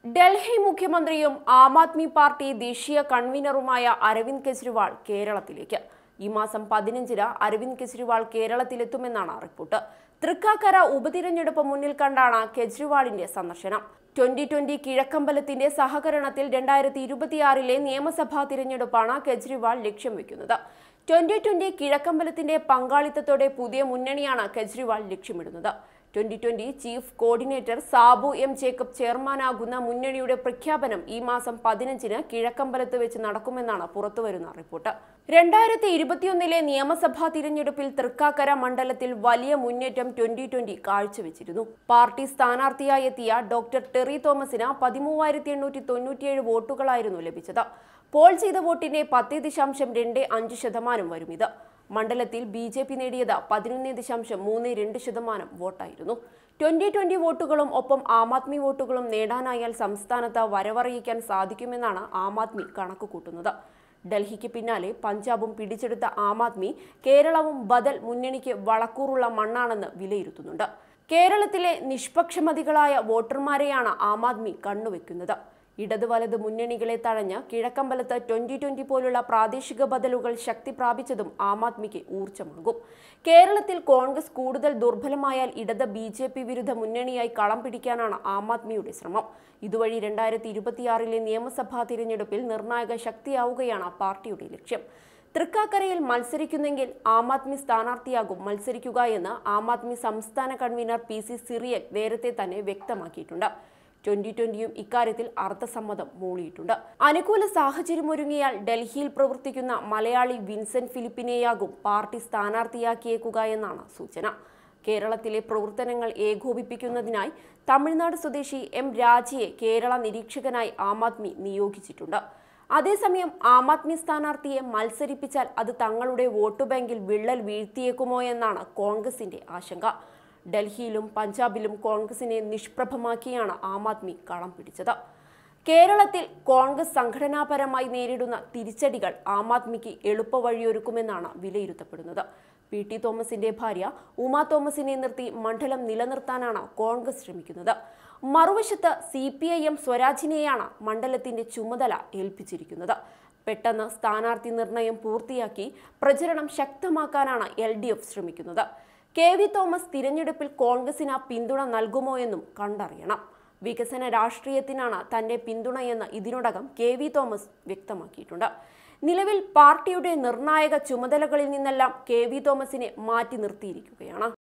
ഡൽഹി മുഖ്യമന്ത്രിയും ആം ആദ്മി പാർട്ടി ദേശീയ കൺവീനറുമായ അരവിന്ദ് കെജ്രിവാൾ കേരളത്തിലേക്ക് ഈ മാസം പതിനഞ്ചിന് അരവിന്ദ് കെജ്രിവാൾ കേരളത്തിലെത്തുമെന്നാണ് റിപ്പോർട്ട് തൃക്കാക്കര ഉപതിരഞ്ഞെടുപ്പ് മുന്നിൽ കണ്ടാണ് കെജ്രിവാളിന്റെ സന്ദർശനം ട്വന്റി ട്വന്റി കിഴക്കമ്പലത്തിന്റെ സഹകരണത്തിൽ രണ്ടായിരത്തി ഇരുപത്തിയാറിലെ നിയമസഭാ തിരഞ്ഞെടുപ്പാണ് കെജ്രിവാൾ ലക്ഷ്യം വെക്കുന്നത് ട്വന്റി ട്വന്റി കിഴക്കമ്പലത്തിന്റെ പങ്കാളിത്തത്തോടെ പുതിയ മുന്നണിയാണ് കെജ്രിവാൾ ലക്ഷ്യമിടുന്നത് twenty twenty chief coordinator Sabu M Jacob ചെയർമാനാകുന്ന മുന്നണിയുടെ പ്രഖ്യാപനം ഈ മാസം പതിനഞ്ചിന് കിഴക്കമ്പലത്ത് വെച്ച് നടക്കുമെന്നാണ് പുറത്തുവരുന്ന റിപ്പോർട്ട് രണ്ടായിരത്തി ഇരുപത്തിയൊന്നിലെ നിയമസഭാ തിരഞ്ഞെടുപ്പിൽ തൃക്കാക്കര മണ്ഡലത്തിൽ വലിയ മുന്നേറ്റം ട്വന്റി ട്വന്റി കാഴ്ചവെച്ചിരുന്നു പാർട്ടി സ്ഥാനാർത്ഥിയായി എത്തിയ ഡോക്ടർ ടെറി തോമസിന് പതിമൂവായിരത്തി എണ്ണൂറ്റി തൊണ്ണൂറ്റിയേഴ് വോട്ടുകളായിരുന്നു ലഭിച്ചത് പോൾ ചെയ്ത വോട്ടിന്റെ പത്ത് ദശാംശം രണ്ട് അഞ്ച് ശതമാനം വരും ഇത് മണ്ഡലത്തിൽ ബി ജെ പി നേടിയത് പതിനൊന്ന് ദശാംശം മൂന്ന് രണ്ട് ശതമാനം വോട്ടായിരുന്നു ട്വന്റി ട്വന്റി വോട്ടുകളും ഒപ്പം ആം ആദ്മി വോട്ടുകളും നേടാനായാൽ സംസ്ഥാനത്ത് വരവറിയിക്കാൻ സാധിക്കുമെന്നാണ് ആം ആദ്മി കണക്ക് കൂട്ടുന്നത് ഡൽഹിക്ക് പിന്നാലെ പഞ്ചാബും പിടിച്ചെടുത്ത ആം ആദ്മി കേരളവും ബദൽ മുന്നണിക്ക് വളക്കൂറുള്ള മണ്ണാണെന്ന് വിലയിരുത്തുന്നുണ്ട് കേരളത്തിലെ നിഷ്പക്ഷമതികളായ വോട്ടർമാരെയാണ് ആം ആദ്മി കണ്ണുവെക്കുന്നത് ഇടത് വലത് മുന്നണികളെ തഴഞ്ഞ് കിഴക്കമ്പലത്ത് ട്വന്റി ട്വന്റി പോലുള്ള പ്രാദേശിക ബദലുകൾ ശക്തി പ്രാപിച്ചതും ആം ആദ്മിക്ക് ഊർജ്ജമാകും കേരളത്തിൽ കോൺഗ്രസ് കൂടുതൽ ദുർബലമായാൽ ഇടത് ബി ജെ പി വിരുദ്ധ മുന്നണിയായി കളം പിടിക്കാനാണ് ആം ആദ്മിയുടെ ശ്രമം ഇതുവഴി രണ്ടായിരത്തി ഇരുപത്തിയാറിലെ നിയമസഭാ തിരഞ്ഞെടുപ്പിൽ നിർണായക ശക്തിയാവുകയാണ് പാർട്ടിയുടെ ലക്ഷ്യം തൃക്കാക്കരയിൽ മത്സരിക്കുന്നെങ്കിൽ ആം ആദ്മി സ്ഥാനാർത്ഥിയാകും മത്സരിക്കുക എന്ന് ആം ആദ്മി സംസ്ഥാന കൺവീനർ പി സി സിറിയക് നേരത്തെ തന്നെ വ്യക്തമാക്കിയിട്ടുണ്ട് ട്വന്റി ട്വന്റിയും ഇക്കാര്യത്തിൽ അർത്ഥസമ്മതം മൂളിയിട്ടുണ്ട് അനുകൂല സാഹചര്യം ഒരുങ്ങിയാൽ ഡൽഹിയിൽ പ്രവർത്തിക്കുന്ന മലയാളി വിൻസെന്റ് ഫിലിപ്പിനെയാകും പാർട്ടി സ്ഥാനാർത്ഥിയാക്കിയേക്കുക എന്നാണ് സൂചന കേരളത്തിലെ പ്രവർത്തനങ്ങൾ ഏകോപിപ്പിക്കുന്നതിനായി തമിഴ്നാട് സ്വദേശി എം രാജിയെ കേരള നിരീക്ഷകനായി ആം ആദ്മി നിയോഗിച്ചിട്ടുണ്ട് അതേസമയം ആം ആദ്മി സ്ഥാനാർത്ഥിയെ മത്സരിപ്പിച്ചാൽ അത് തങ്ങളുടെ വോട്ട് ബാങ്കിൽ വിള്ളൽ വീഴ്ത്തിയേക്കുമോ എന്നാണ് കോൺഗ്രസിന്റെ ആശങ്ക ഡൽഹിയിലും പഞ്ചാബിലും കോൺഗ്രസിനെ നിഷ്പ്രഭമാക്കിയാണ് ആം ആദ്മി കളം പിടിച്ചത് കേരളത്തിൽ കോൺഗ്രസ് സംഘടനാപരമായി നേരിടുന്ന തിരിച്ചടികൾ ആം ആദ്മിക്ക് എളുപ്പവഴിയൊരുക്കുമെന്നാണ് വിലയിരുത്തപ്പെടുന്നത് പി ടി തോമസിന്റെ ഭാര്യ ഉമാ തോമസിനെ നിർത്തി മണ്ഡലം നിലനിർത്താനാണ് കോൺഗ്രസ് ശ്രമിക്കുന്നത് മറുവശത്ത് സി പി ഐ എം സ്വരാജിനെയാണ് മണ്ഡലത്തിന്റെ ചുമതല ഏൽപ്പിച്ചിരിക്കുന്നത് പെട്ടെന്ന് സ്ഥാനാർത്ഥി നിർണയം പൂർത്തിയാക്കി പ്രചരണം ശക്തമാക്കാനാണ് എൽ ഡി എഫ് ശ്രമിക്കുന്നത് കെ വി തോമസ് തിരഞ്ഞെടുപ്പിൽ കോൺഗ്രസിന് പിന്തുണ നൽകുമോ എന്നും കണ്ടറിയണം വികസന രാഷ്ട്രീയത്തിനാണ് തന്റെ പിന്തുണയെന്ന് ഇതിനോടകം കെ വി തോമസ് വ്യക്തമാക്കിയിട്ടുണ്ട് നിലവിൽ പാർട്ടിയുടെ നിർണായക ചുമതലകളിൽ നിന്നെല്ലാം കെ വി തോമസിനെ മാറ്റി നിർത്തിയിരിക്കുകയാണ്